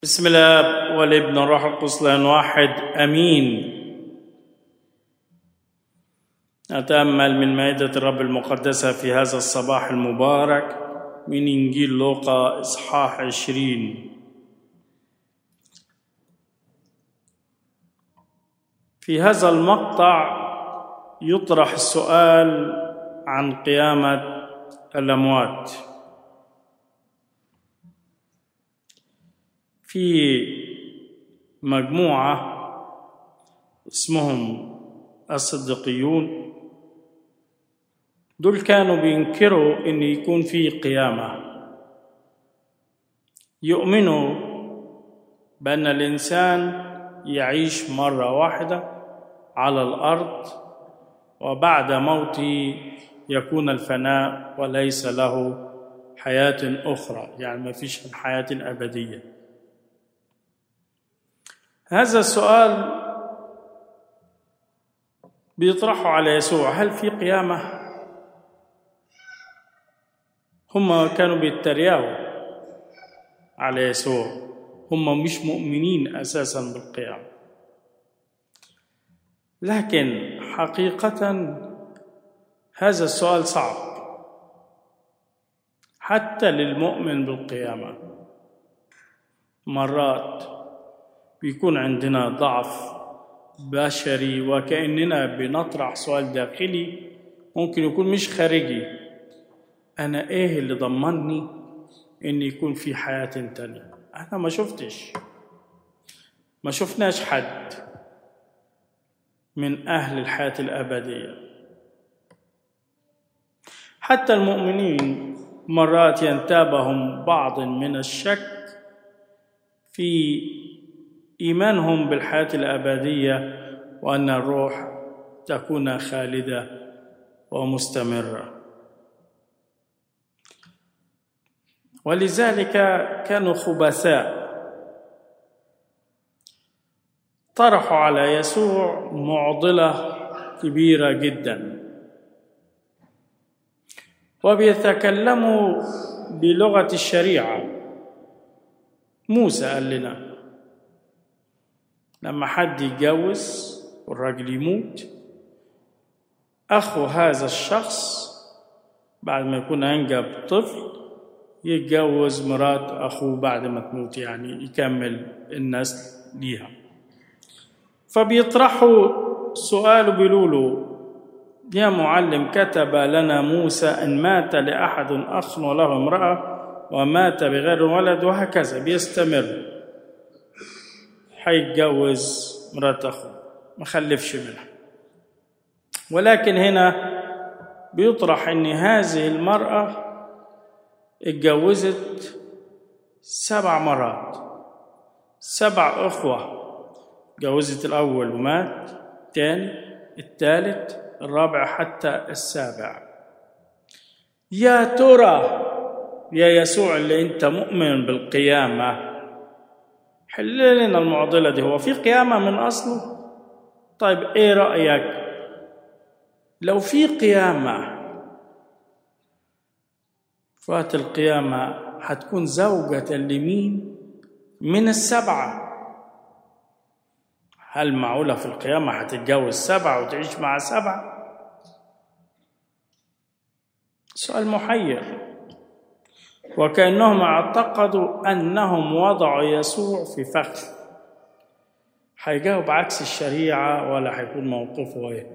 بسم الله والابن الروح القدس لان واحد امين نتامل من مائده الرب المقدسه في هذا الصباح المبارك من انجيل لوقا اصحاح عشرين في هذا المقطع يطرح السؤال عن قيامه الاموات في مجموعة اسمهم الصديقيون دول كانوا بينكروا ان يكون في قيامة يؤمنوا بأن الإنسان يعيش مرة واحدة على الأرض وبعد موته يكون الفناء وليس له حياة أخرى يعني ما فيش حياة أبدية هذا السؤال بيطرحه على يسوع هل في قيامة؟ هم كانوا بيتريقوا على يسوع هم مش مؤمنين أساسا بالقيامة لكن حقيقة هذا السؤال صعب حتى للمؤمن بالقيامة مرات بيكون عندنا ضعف بشري وكأننا بنطرح سؤال داخلي ممكن يكون مش خارجي أنا إيه اللي ضمني إن يكون في حياة تانية أنا ما شفتش ما شفناش حد من أهل الحياة الأبدية حتى المؤمنين مرات ينتابهم بعض من الشك في ايمانهم بالحياه الابديه وان الروح تكون خالده ومستمره ولذلك كانوا خبثاء طرحوا على يسوع معضله كبيره جدا وبيتكلموا بلغه الشريعه موسى قال لنا لما حد يتجوز والراجل يموت أخو هذا الشخص بعد ما يكون أنجب طفل يتجوز مرات أخوه بعد ما تموت يعني يكمل النسل ليها فبيطرحوا سؤال بيقولوا يا معلم كتب لنا موسى أن مات لأحد أخ وله امرأة ومات بغير ولد وهكذا بيستمر حيتجوز مرات أخوه ما خلفش منها ولكن هنا بيطرح ان هذه المرأة اتجوزت سبع مرات سبع أخوة اتجوزت الأول ومات الثاني الثالث الرابع حتى السابع يا ترى يا يسوع اللي انت مؤمن بالقيامه حل لنا المعضلة دي هو في قيامة من أصله طيب إيه رأيك لو في قيامة فات القيامة هتكون زوجة لمين من السبعة هل معقولة في القيامة هتتجوز سبعة وتعيش مع سبعة سؤال محير وكأنهم اعتقدوا أنهم وضعوا يسوع في فخ هيجاوب عكس الشريعة ولا هيكون موقفه إيه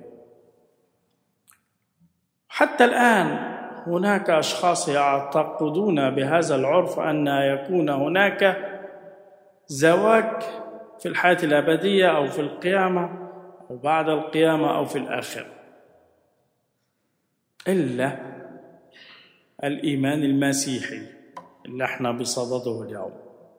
حتى الآن هناك أشخاص يعتقدون بهذا العرف أن يكون هناك زواج في الحياة الأبدية أو في القيامة أو بعد القيامة أو في الآخرة إلا الإيمان المسيحي اللي احنا بصدده اليوم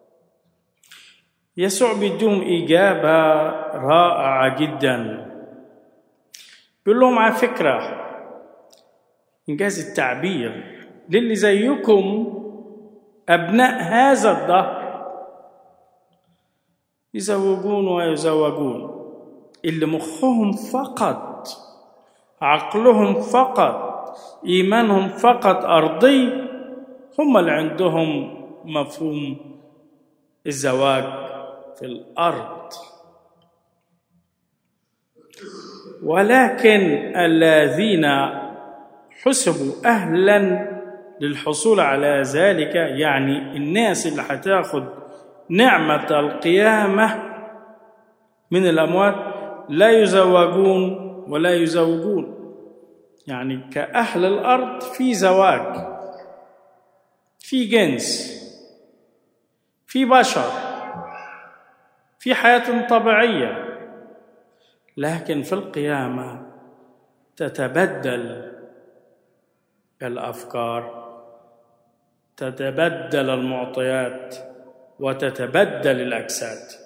يسوع بيديهم إجابة رائعة جدا بيقول لهم على فكرة إنجاز التعبير للي زيكم أبناء هذا الدهر يزوجون ويزوجون اللي مخهم فقط عقلهم فقط إيمانهم فقط أرضي هم اللي عندهم مفهوم الزواج في الارض ولكن الذين حسبوا اهلا للحصول على ذلك يعني الناس اللي هتاخد نعمه القيامه من الاموات لا يزوجون ولا يزوجون يعني كأهل الأرض في زواج في جنس في بشر في حياة طبيعية لكن في القيامة تتبدل الأفكار تتبدل المعطيات وتتبدل الأجساد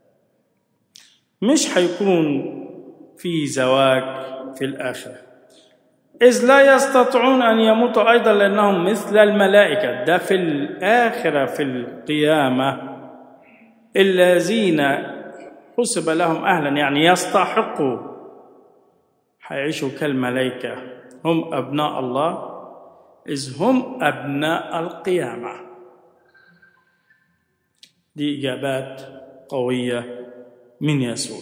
مش هيكون في زواج في الآخرة إذ لا يستطيعون أن يموتوا أيضا لأنهم مثل الملائكة ده في الآخرة في القيامة الذين حسب لهم أهلا يعني يستحقوا حيعيشوا كالملائكة هم أبناء الله إذ هم أبناء القيامة دي إجابات قوية من يسوع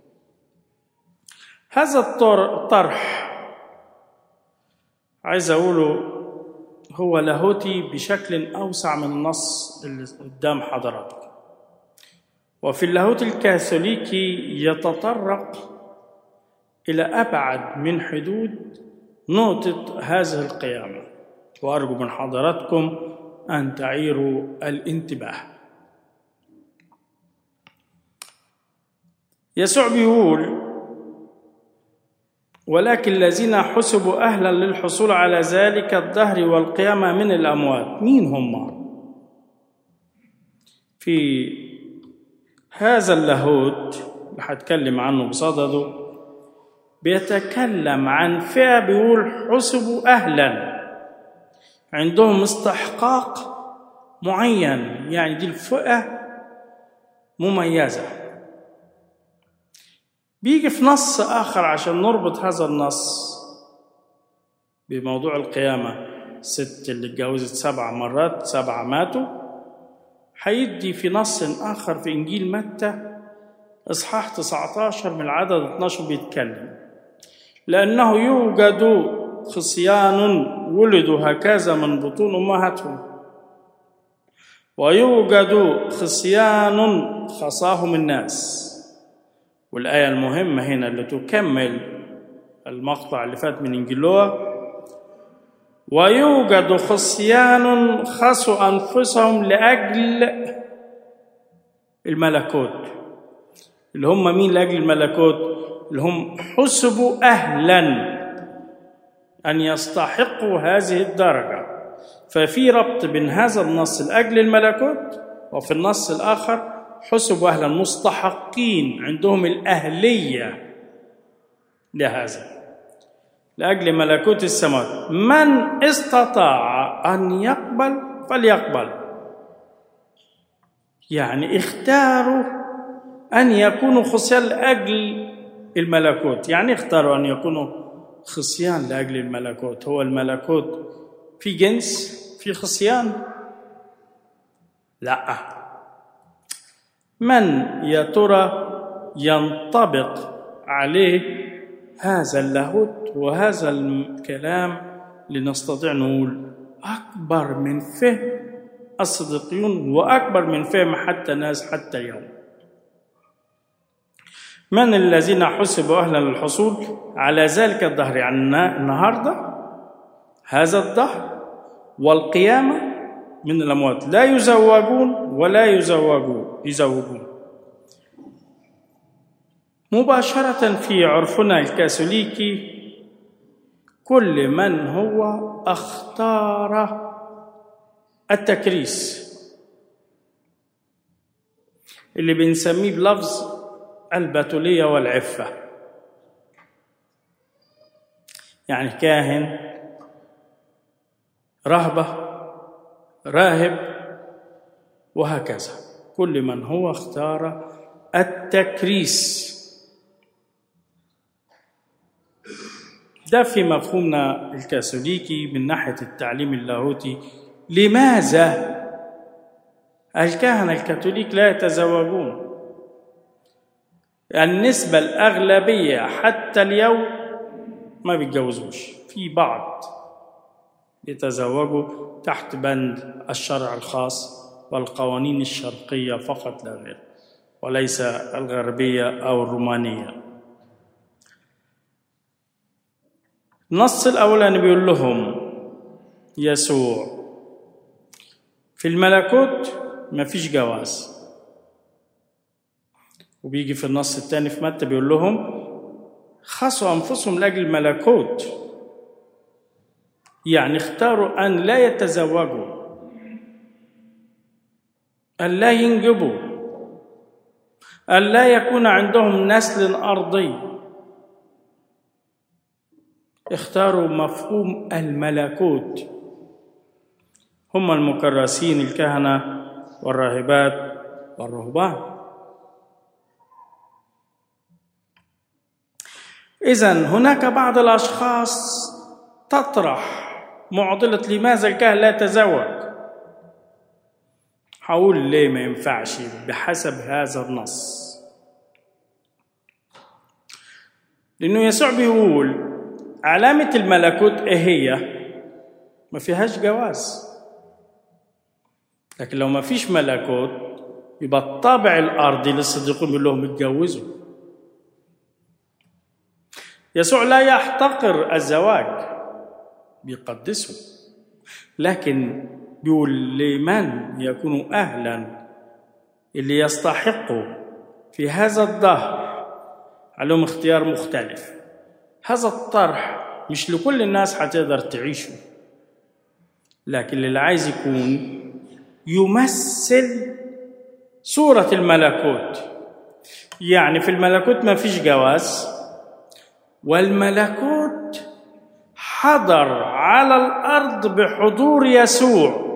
هذا الطرح عايز أقوله هو لاهوتي بشكل أوسع من النص اللي قدام حضراتكم وفي اللاهوت الكاثوليكي يتطرق إلى أبعد من حدود نقطة هذه القيامة وأرجو من حضراتكم أن تعيروا الانتباه يسوع بيقول ولكن الذين حسبوا أهلا للحصول على ذلك الدهر والقيامة من الأموات مين هم؟ في هذا اللاهوت اللي هتكلم عنه بصدده بيتكلم عن فئة بيقول حسبوا أهلا عندهم استحقاق معين يعني دي الفئة مميزة بيجي في نص آخر عشان نربط هذا النص بموضوع القيامة الست اللي اتجوزت سبع مرات سبعة ماتوا هيدي في نص آخر في إنجيل متى إصحاح 19 من العدد 12 بيتكلم لأنه يوجد خصيان ولدوا هكذا من بطون أمهاتهم ويوجد خصيان خصاهم الناس والآية المهمة هنا اللي تكمل المقطع اللي فات من إنجيلوه ويوجد خصيان خصوا أنفسهم لأجل الملكوت اللي هم مين لأجل الملكوت اللي هم حسبوا أهلا أن يستحقوا هذه الدرجة ففي ربط بين هذا النص لأجل الملكوت وفي النص الآخر حسبوا أهلا مستحقين عندهم الأهلية لهذا لأجل ملكوت السماوات من استطاع أن يقبل فليقبل يعني اختاروا أن يكونوا خصيان لأجل الملكوت يعني اختاروا أن يكونوا خصيان لأجل الملكوت هو الملكوت في جنس في خصيان لا من يا ترى ينطبق عليه هذا اللاهوت وهذا الكلام لنستطيع نقول أكبر من فهم الصديقيون وأكبر من فهم حتى الناس حتى اليوم من الذين حسبوا أهلا للحصول على ذلك الدهر يعني النهاردة هذا الدهر والقيامة من الأموات لا يزوجون ولا يزوجون يزوجون مباشرة في عرفنا الكاثوليكي كل من هو اختار التكريس اللي بنسميه بلفظ البتولية والعفة يعني كاهن رهبة راهب وهكذا كل من هو اختار التكريس ده في مفهومنا الكاثوليكي من ناحية التعليم اللاهوتي لماذا الكهنة الكاثوليك لا يتزوجون النسبة الأغلبية حتى اليوم ما بيتجوزوش في بعض يتزوجوا تحت بند الشرع الخاص والقوانين الشرقية فقط لا غير وليس الغربية أو الرومانية النص الأولاني بيقول لهم يسوع في الملكوت ما فيش جواز وبيجي في النص الثاني في متى بيقول لهم خصوا أنفسهم لأجل الملكوت يعني اختاروا أن لا يتزوجوا أن لا ينجبوا أن لا يكون عندهم نسل أرضي اختاروا مفهوم الملكوت هم المكرسين الكهنة والراهبات والرهبان إذا هناك بعض الأشخاص تطرح معضلة لماذا الكاهن لا يتزوج هقول ليه ما ينفعش بحسب هذا النص لأنه يسوع بيقول علامة الملكوت إيه هي؟ ما فيهاش جواز لكن لو ما فيش ملكوت يبقى الطابع الأرضي للصديقين بيقول لهم اتجوزوا يسوع لا يحتقر الزواج بيقدسه لكن بيقول لمن يكون أهلا اللي يستحقوا في هذا الدهر عليهم اختيار مختلف هذا الطرح مش لكل الناس هتقدر تعيشه لكن اللي عايز يكون يمثل صورة الملكوت يعني في الملكوت ما فيش جواز والملكوت حضر على الارض بحضور يسوع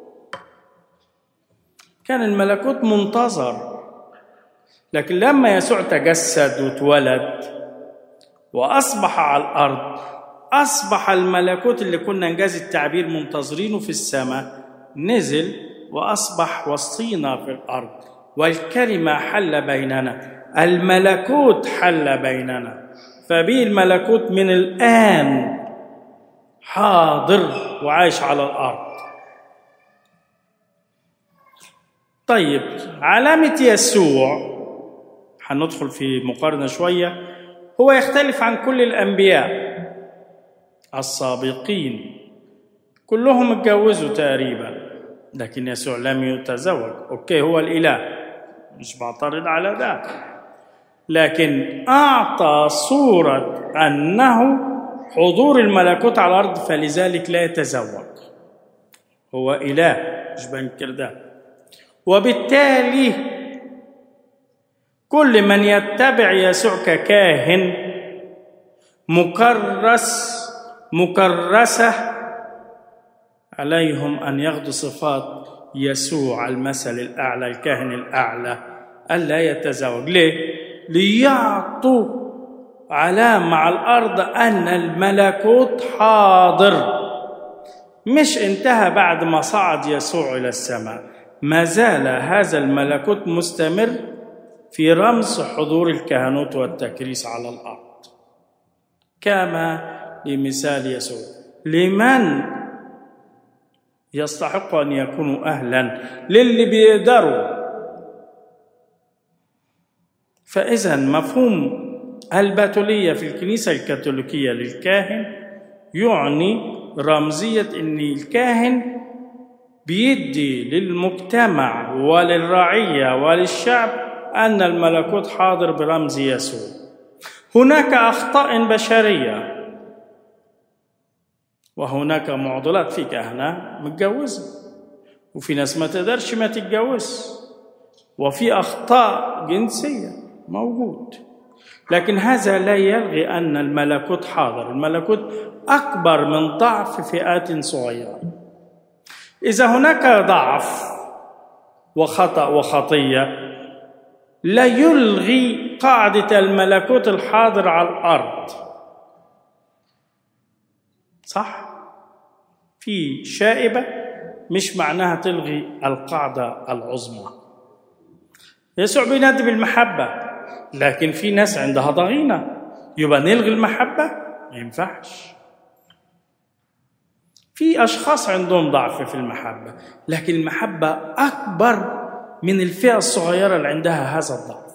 كان الملكوت منتظر لكن لما يسوع تجسد واتولد واصبح على الارض اصبح الملكوت اللي كنا انجاز التعبير منتظرينه في السماء نزل واصبح وسطينا في الارض والكلمه حل بيننا الملكوت حل بيننا فبيه الملكوت من الان حاضر وعايش على الارض طيب علامه يسوع هندخل في مقارنه شويه هو يختلف عن كل الانبياء السابقين كلهم اتجوزوا تقريبا لكن يسوع لم يتزوج اوكي هو الاله مش بعترض على ذلك لكن اعطى صوره انه حضور الملكوت على الارض فلذلك لا يتزوج هو اله مش بنكر ده وبالتالي كل من يتبع يسوع ككاهن مكرس مكرسه عليهم ان ياخذوا صفات يسوع المثل الاعلى الكاهن الاعلى الا يتزوج ليه ليعطوا علامه على الارض ان الملكوت حاضر مش انتهى بعد ما صعد يسوع الى السماء ما زال هذا الملكوت مستمر في رمز حضور الكهنوت والتكريس على الارض كما لمثال يسوع لمن يستحق ان يكونوا اهلا للي بيقدروا فاذا مفهوم الباتوليه في الكنيسه الكاثوليكيه للكاهن يعني رمزيه ان الكاهن بيدي للمجتمع وللرعيه وللشعب ان الملكوت حاضر برمز يسوع هناك اخطاء بشريه وهناك معضلات في كهنة متجوزة وفي ناس ما تقدرش ما تتجوز وفي أخطاء جنسية موجود لكن هذا لا يلغي أن الملكوت حاضر الملكوت أكبر من ضعف فئات صغيرة إذا هناك ضعف وخطأ وخطية لا يلغي قاعدة الملكوت الحاضر على الأرض صح؟ في شائبة مش معناها تلغي القاعدة العظمى يسوع بينادي بالمحبة لكن في ناس عندها ضغينة يبقى نلغي المحبة ما ينفعش في أشخاص عندهم ضعف في المحبة لكن المحبة أكبر من الفئة الصغيرة اللي عندها هذا الضعف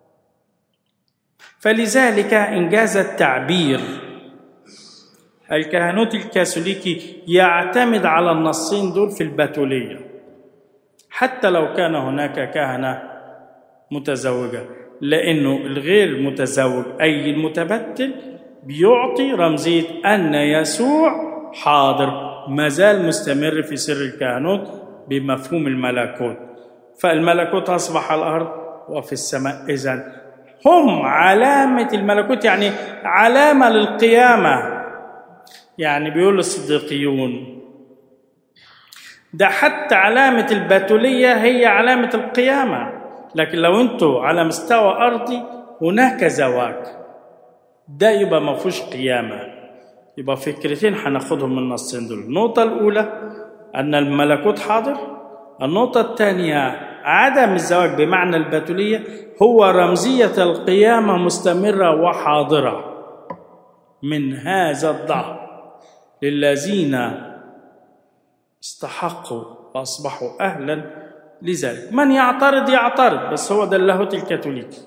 فلذلك إنجاز التعبير الكهنوت الكاثوليكي يعتمد على النصين دول في الباتولية حتى لو كان هناك كهنة متزوجة لأنه الغير متزوج أي المتبتل بيعطي رمزية أن يسوع حاضر ما زال مستمر في سر الكهنوت بمفهوم الملكوت فالملكوت أصبح على الأرض وفي السماء إذن هم علامة الملكوت يعني علامة للقيامة يعني بيقول الصديقيون ده حتى علامة البتولية هي علامة القيامة لكن لو انتوا على مستوى أرضي هناك زواج ده يبقى ما فيهوش قيامة يبقى فكرتين هناخدهم من النصين دول النقطة الأولى أن الملكوت حاضر النقطة الثانية عدم الزواج بمعنى البتولية هو رمزية القيامة مستمرة وحاضرة من هذا الضعف للذين استحقوا وأصبحوا أهلا لذلك من يعترض يعترض بس هو ده اللاهوت الكاثوليكي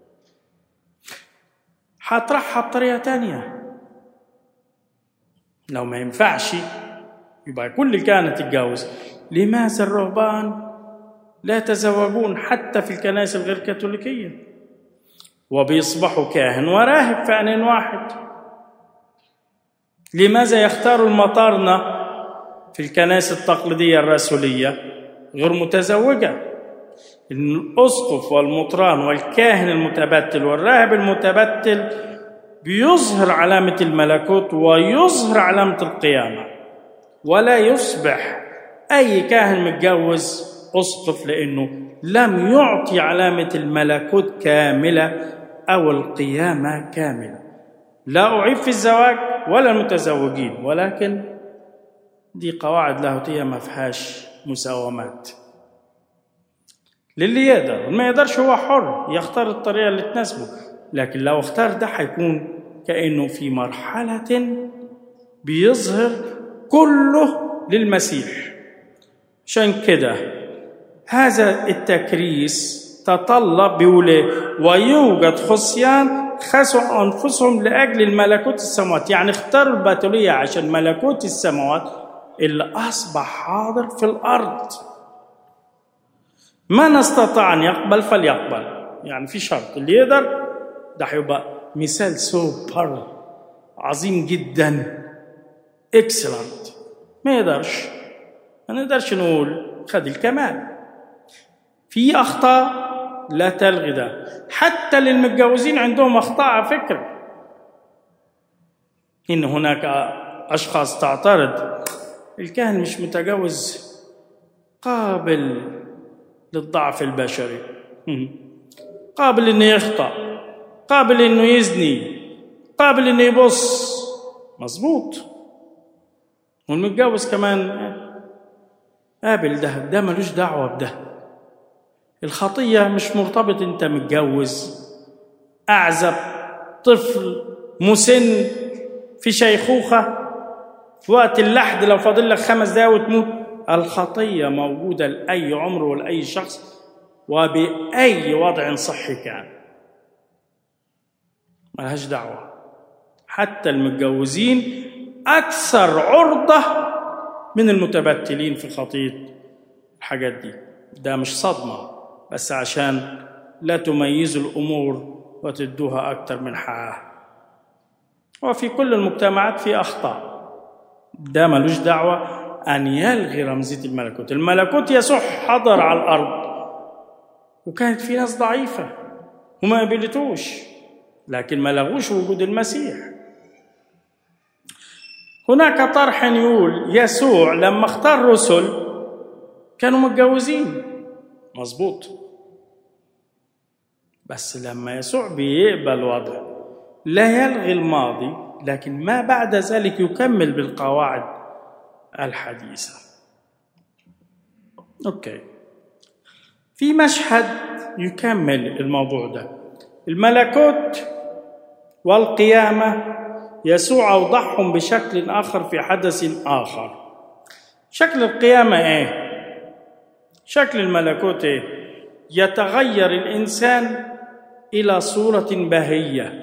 هطرحها بطريقة تانية لو ما ينفعش يبقى كل الكهنة تتجوز لماذا الرهبان لا يتزوجون حتى في الكنائس الغير كاثوليكية وبيصبحوا كاهن وراهب في آن واحد لماذا يختاروا المطارنة في الكنائس التقليدية الرسولية غير متزوجة الأسقف والمطران والكاهن المتبتل والراهب المتبتل بيظهر علامة الملكوت ويظهر علامة القيامة ولا يصبح أي كاهن متجوز أسقف لأنه لم يعطي علامة الملكوت كاملة أو القيامة كاملة لا أعيب في الزواج ولا المتزوجين ولكن دي قواعد لاهوتية ما فيهاش مساومات للي يقدر ما يقدرش هو حر يختار الطريقة اللي تناسبه لكن لو اختار ده هيكون كأنه في مرحلة بيظهر كله للمسيح عشان كده هذا التكريس تطلب بيقول ويوجد خصيان خسوا انفسهم لاجل الملكوت السماوات يعني اختاروا الباتوليه عشان ملكوت السماوات اللي اصبح حاضر في الارض من استطاع ان يقبل فليقبل يعني في شرط اللي يقدر ده هيبقى مثال سوبر عظيم جدا اكسلنت ما يقدرش ما نقدرش نقول خد الكمال في اخطاء لا تلغي ده حتى للمتجوزين عندهم اخطاء على فكره ان هناك اشخاص تعترض الكاهن مش متجوز قابل للضعف البشري قابل انه يخطا قابل انه يزني قابل انه يبص مظبوط والمتجوز كمان قابل ده ده ملوش دعوه بده الخطيه مش مرتبط انت متجوز اعزب طفل مسن في شيخوخه في وقت اللحد لو فاضل لك خمس دقايق وتموت الخطيه موجوده لاي عمر ولاي شخص وباي وضع صحي كان ملهاش دعوه حتى المتجوزين اكثر عرضه من المتبتلين في خطيه الحاجات دي ده مش صدمه بس عشان لا تميزوا الامور وتدوها اكتر من حقها وفي كل المجتمعات في اخطاء ده ملوش دعوه ان يلغي رمزيه الملكوت الملكوت يسوع حضر على الارض وكانت في ناس ضعيفه وما قبلتوش لكن ما لغوش وجود المسيح هناك طرح يقول يسوع لما اختار رسل كانوا متجوزين مظبوط بس لما يسوع بيقبل وضع لا يلغي الماضي لكن ما بعد ذلك يكمل بالقواعد الحديثة اوكي في مشهد يكمل الموضوع ده الملكوت والقيامه يسوع اوضحهم بشكل اخر في حدث اخر شكل القيامه ايه شكل الملكوت ايه يتغير الانسان الى صوره بهيه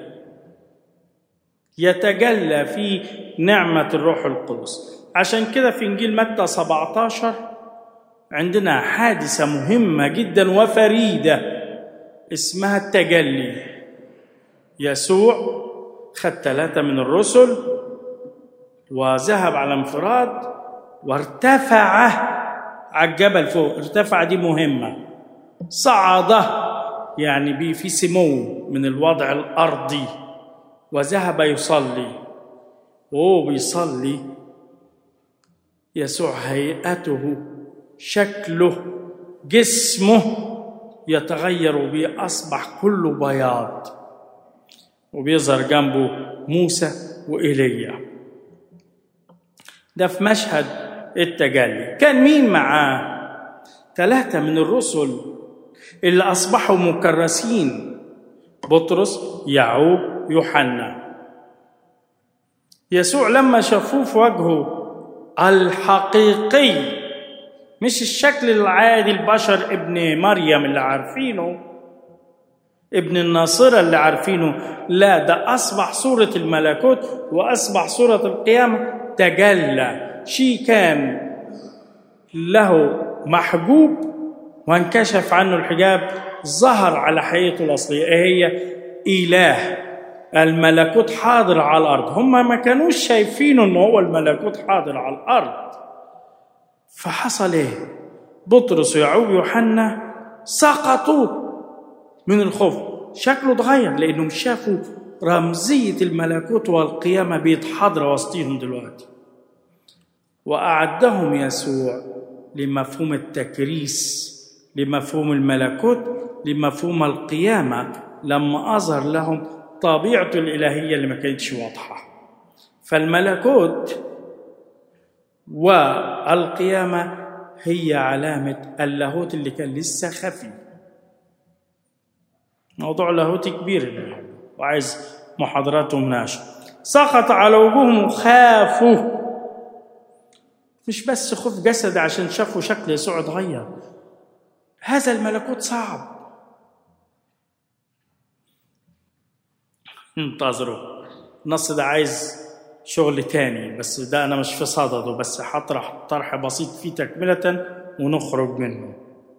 يتجلى في نعمه الروح القدس عشان كده في انجيل متى 17 عندنا حادثه مهمه جدا وفريده اسمها التجلي يسوع خد ثلاثه من الرسل وذهب على انفراد وارتفع على الجبل فوق ارتفع دي مهمه صعد يعني بي في سمو من الوضع الارضي وذهب يصلي وهو بيصلي يسوع هيئته شكله جسمه يتغير به اصبح كله بياض وبيظهر جنبه موسى وايليا ده في مشهد التجلي كان مين معاه ثلاثه من الرسل اللي اصبحوا مكرسين بطرس يعقوب يوحنا يسوع لما شافوه في وجهه الحقيقي مش الشكل العادي البشر ابن مريم اللي عارفينه ابن الناصرة اللي عارفينه لا ده أصبح صورة الملكوت وأصبح صورة القيامة تجلى شيء كان له محجوب وانكشف عنه الحجاب ظهر على حقيقته الأصلية هي إله الملكوت حاضر على الأرض هم ما كانوش شايفينه أنه هو الملكوت حاضر على الأرض فحصل إيه بطرس ويعقوب يوحنا سقطوا من الخوف شكله اتغير لأنهم شافوا رمزية الملكوت والقيامة بيتحضر وسطيهم دلوقتي وأعدهم يسوع لمفهوم التكريس لمفهوم الملكوت لمفهوم القيامة لما أظهر لهم طبيعته الإلهية اللي ما كانتش واضحة فالملكوت والقيامة هي علامة اللاهوت اللي كان لسه خفي موضوع لاهوتي كبير وعايز محاضرات ومناقشة سقط على وجوههم وخافوا مش بس خوف جسد عشان شافوا شكل يسوع اتغير هذا الملكوت صعب انتظروا النص ده عايز شغل تاني بس ده انا مش في صدده بس هطرح طرح بسيط فيه تكملة ونخرج منه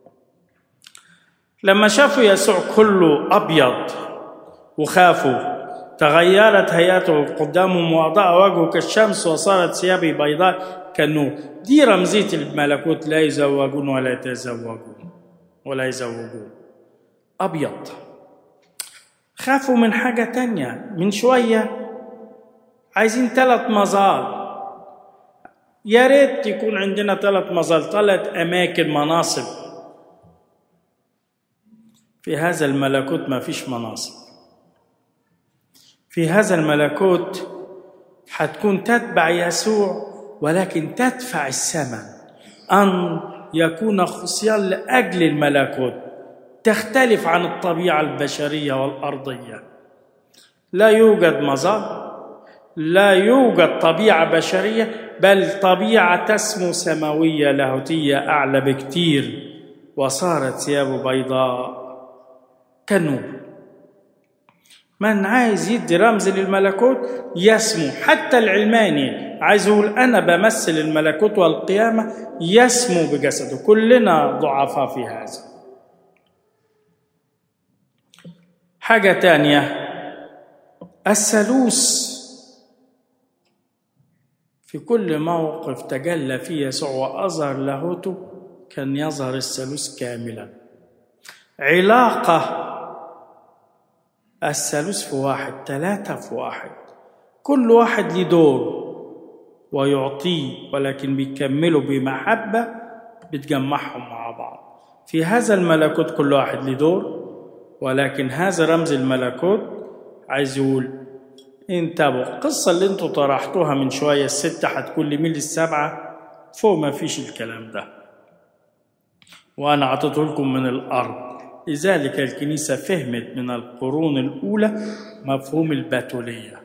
لما شافوا يسوع كله ابيض وخافوا تغيرت هيئته قدامهم وأضاء وجهه كالشمس وصارت ثيابه بيضاء كالنور دي رمزية الملكوت لا يزوجون ولا يتزوجون ولا يزوجون أبيض خافوا من حاجة تانية من شوية عايزين ثلاث مظال يا ريت يكون عندنا ثلاث مظال ثلاث أماكن مناصب في هذا الملكوت ما فيش مناصب في هذا الملكوت حتكون تتبع يسوع ولكن تدفع الثمن أن يكون خصيان لأجل الملكوت تختلف عن الطبيعة البشرية والأرضية لا يوجد مظال لا يوجد طبيعة بشرية بل طبيعة تسمو سماوية لاهوتية أعلى بكتير وصارت ثيابه بيضاء كالنور من عايز يدي رمز للملكوت يسمو حتى العلماني عايز يقول أنا بمثل الملكوت والقيامة يسمو بجسده كلنا ضعفاء في هذا حاجة تانية الثالوث في كل موقف تجلى فيه يسوع وأظهر لاهوته كان يظهر الثالوث كاملا علاقة الثالوث في واحد ثلاثة في واحد كل واحد له دور ويعطيه ولكن بيكملوا بمحبة بتجمعهم مع بعض في هذا الملكوت كل واحد له دور ولكن هذا رمز الملكوت عايز يقول انتبهوا القصة اللي انتوا طرحتوها من شوية الستة هتكون لميل السبعة فوق ما فيش الكلام ده وأنا أعطيته لكم من الأرض لذلك الكنيسة فهمت من القرون الأولى مفهوم البتولية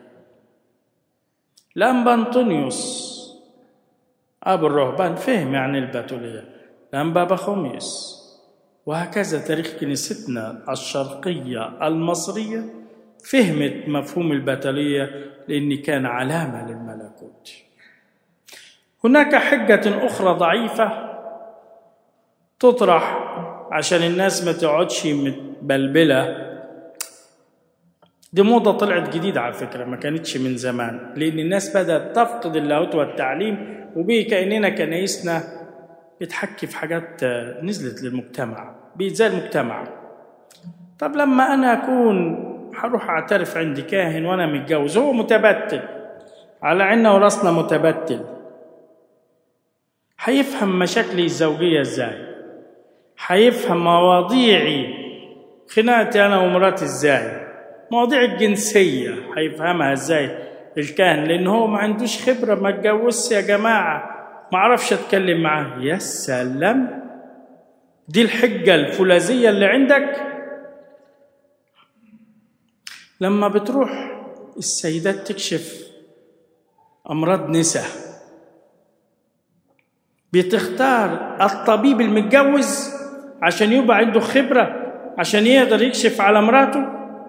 لأنبا أنطونيوس أبو الرهبان فهم يعني البتولية لأنبا بخوميس وهكذا تاريخ كنيستنا الشرقية المصرية فهمت مفهوم البتولية لأن كان علامة للملكوت هناك حجة أخرى ضعيفة تطرح عشان الناس ما تقعدش متبلبلة دي موضة طلعت جديدة على فكرة ما كانتش من زمان لأن الناس بدأت تفقد اللاهوت والتعليم وبيه كأننا كنايسنا بتحكي في حاجات نزلت للمجتمع بقت زي المجتمع طب لما أنا أكون هروح أعترف عند كاهن وأنا متجوز هو متبتل على عنا وراسنا متبتل هيفهم مشاكلي الزوجية ازاي هيفهم مواضيعي خناقتي انا ومراتي ازاي مواضيع الجنسية هيفهمها ازاي الكاهن لان هو ما عندوش خبرة ما اتجوزش يا جماعة ما اعرفش اتكلم معاه يا سلام دي الحجة الفولاذية اللي عندك لما بتروح السيدات تكشف أمراض نساء بتختار الطبيب المتجوز عشان يبقى عنده خبرة عشان يقدر يكشف على مراته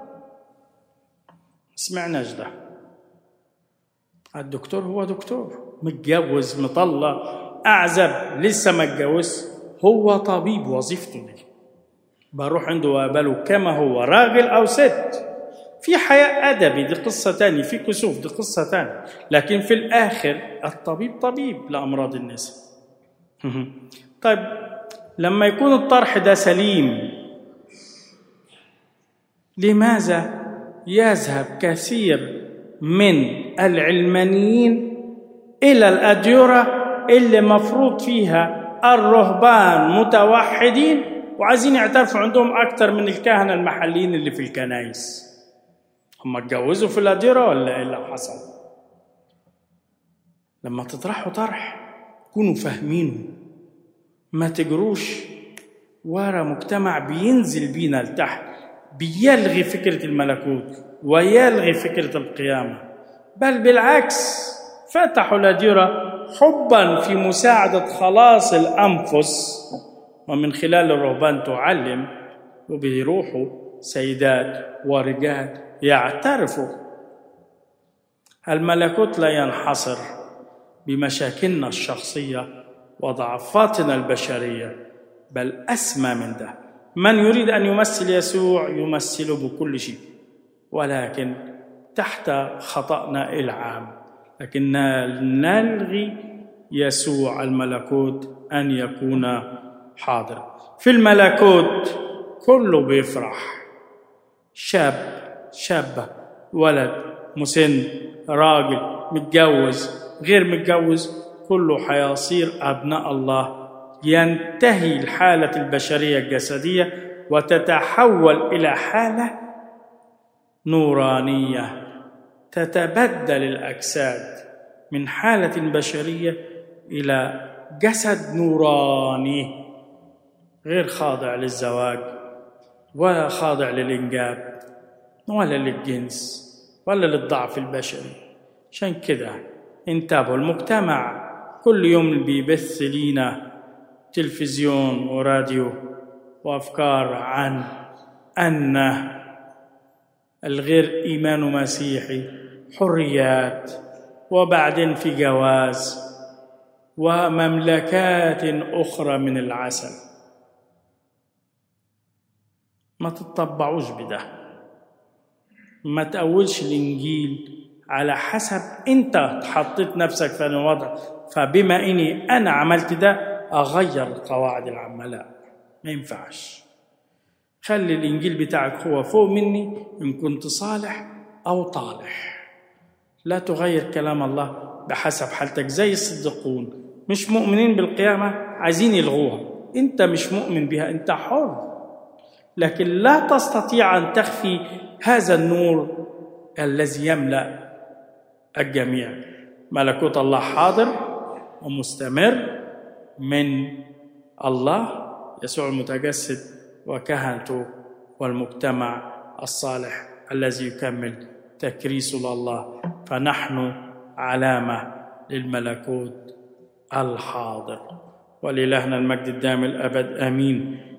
سمعناش ده الدكتور هو دكتور متجوز مطلع أعزب لسه ما اتجوز هو طبيب وظيفته دي بروح عنده وأقبله كما هو راجل أو ست في حياة أدبي دي قصة تانية في كسوف دي قصة تانية لكن في الآخر الطبيب طبيب لأمراض النساء طيب لما يكون الطرح ده سليم لماذا يذهب كثير من العلمانيين إلى الأديرة اللي مفروض فيها الرهبان متوحدين وعايزين يعترفوا عندهم أكثر من الكهنة المحليين اللي في الكنائس هم اتجوزوا في الأديرة ولا إيه اللي حصل لما تطرحوا طرح كونوا فاهمينه ما تجروش ورا مجتمع بينزل بينا لتحت بيلغي فكرة الملكوت ويلغي فكرة القيامة بل بالعكس فتحوا الأديرة حبا في مساعدة خلاص الأنفس ومن خلال الرهبان تعلم وبيروحوا سيدات ورجال يعترفوا الملكوت لا ينحصر بمشاكلنا الشخصيه وضعفاتنا البشريه بل اسمى من ده من يريد ان يمثل يسوع يمثله بكل شيء ولكن تحت خطانا العام لكن نلغي يسوع الملكوت ان يكون حاضر في الملكوت كله بيفرح شاب شابه ولد مسن راجل متجوز غير متجوز كله حيصير ابناء الله ينتهي الحاله البشريه الجسديه وتتحول الى حاله نورانيه تتبدل الاجساد من حاله بشريه الى جسد نوراني غير خاضع للزواج ولا خاضع للانجاب ولا للجنس ولا للضعف البشري عشان كده انتبهوا المجتمع كل يوم بيبث لينا تلفزيون وراديو وافكار عن ان الغير ايمان مسيحي حريات وبعدين في جواز ومملكات اخرى من العسل ما تتطبعوش بده ما تأولش الإنجيل على حسب أنت حطيت نفسك في الوضع فبما إني أنا عملت ده أغير القواعد العامة لا ما ينفعش خلي الإنجيل بتاعك هو فوق مني إن كنت صالح أو طالح لا تغير كلام الله بحسب حالتك زي الصديقون مش مؤمنين بالقيامة عايزين يلغوها أنت مش مؤمن بها أنت حر لكن لا تستطيع ان تخفي هذا النور الذي يملا الجميع ملكوت الله حاضر ومستمر من الله يسوع المتجسد وكهنته والمجتمع الصالح الذي يكمل تكريس لله فنحن علامة للملكوت الحاضر ولإلهنا المجد الدائم الأبد آمين